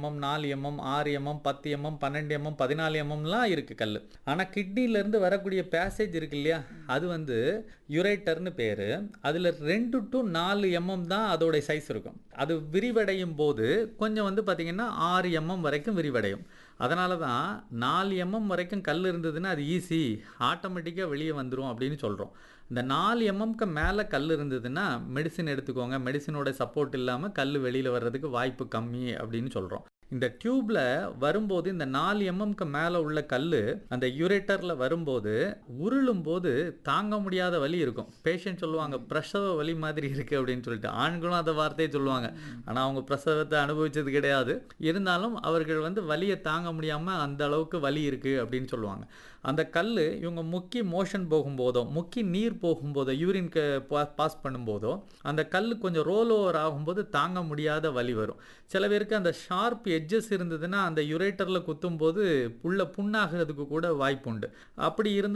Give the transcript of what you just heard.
MM நாலு MM ஆறு MM பத்து எம்எம் பன்னெண்டு எம்எம் பதினாலு எம்எம்லாம் இருக்குது கல் ஆனால் கிட்னிலேருந்து வரக்கூடிய பேசேஜ் இருக்கு இல்லையா அது வந்து யுரேட்டர்னு பேர் அதில் ரெண்டு டு நாலு எம்எம் தான் அதோடைய சைஸ் இருக்கும் அது விரிவடையும் போது கொஞ்சம் வந்து பார்த்திங்கன்னா ஆறு எம்எம் வரைக்கும் விரிவடையும் அதனால தான் நாலு எம்எம் வரைக்கும் கல் இருந்ததுன்னா அது ஈஸி ஆட்டோமேட்டிக்காக வெளியே வந்துடும் அப்படின்னு சொல்கிறோம் இந்த நாலு எம்எம்க்கு மேலே கல் இருந்ததுன்னா மெடிசின் எடுத்துக்கோங்க மெடிசினோட சப்போர்ட் இல்லாமல் கல் வெளியில் வர்றதுக்கு வாய்ப்பு கம்மி அப்படின்னு சொல்கிறோம் இந்த டியூப்ல வரும்போது இந்த நாலு எம்எம்க்கு மேலே உள்ள கல் அந்த யூரேட்டரில் வரும்போது உருளும் போது தாங்க முடியாத வலி இருக்கும் பேஷண்ட் சொல்லுவாங்க பிரசவ வலி மாதிரி இருக்கு அப்படின்னு சொல்லிட்டு ஆண்களும் அந்த வார்த்தையை சொல்லுவாங்க ஆனால் அவங்க பிரசவத்தை அனுபவிச்சது கிடையாது இருந்தாலும் அவர்கள் வந்து வலியை தாங்க முடியாமல் அந்த அளவுக்கு வலி இருக்கு அப்படின்னு சொல்லுவாங்க அந்த கல் இவங்க முக்கி மோஷன் போகும்போதோ முக்கி நீர் போகும்போதோ யூரின்க்கு பாஸ் பண்ணும்போதோ அந்த கல் கொஞ்சம் ரோல் ஓவர் ஆகும்போது தாங்க முடியாத வலி வரும் சில பேருக்கு அந்த ஷார்ப் எட்ஜஸ் இருந்ததுன்னா அந்த யுரேட்டரில் குத்தும்போது உள்ள புண்ணாகிறதுக்கு கூட வாய்ப்பு உண்டு அப்படி இருந்து